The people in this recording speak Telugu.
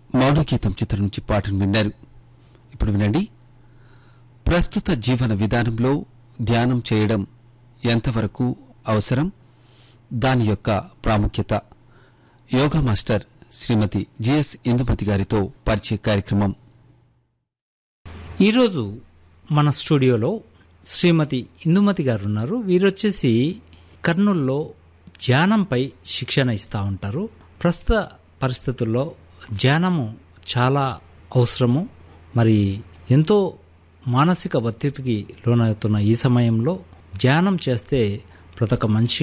మౌనగీతం చిత్రం నుంచి పాటను విన్నారు ఇప్పుడు వినండి ప్రస్తుత జీవన విధానంలో ధ్యానం చేయడం ఎంతవరకు అవసరం దాని యొక్క ప్రాముఖ్యత yoga master Srimathi GS Indumathi గారితో పరిచయ కార్యక్రమం ఈరోజు మన స్టూడియోలో శ్రీమతి ఇందుమతి గారు ఉన్నారు వీరొచ్చేసి కర్నూల్లో ధ్యానంపై శిక్షణ ఇస్తూ ఉంటారు ప్రస్తుత పరిస్థితుల్లో ధ్యానము చాలా అవసరము మరి ఎంతో మానసిక ఒత్తిడికి లోనవుతున్న ఈ సమయంలో ధ్యానం చేస్తే ప్రతి ఒక్క మనిషి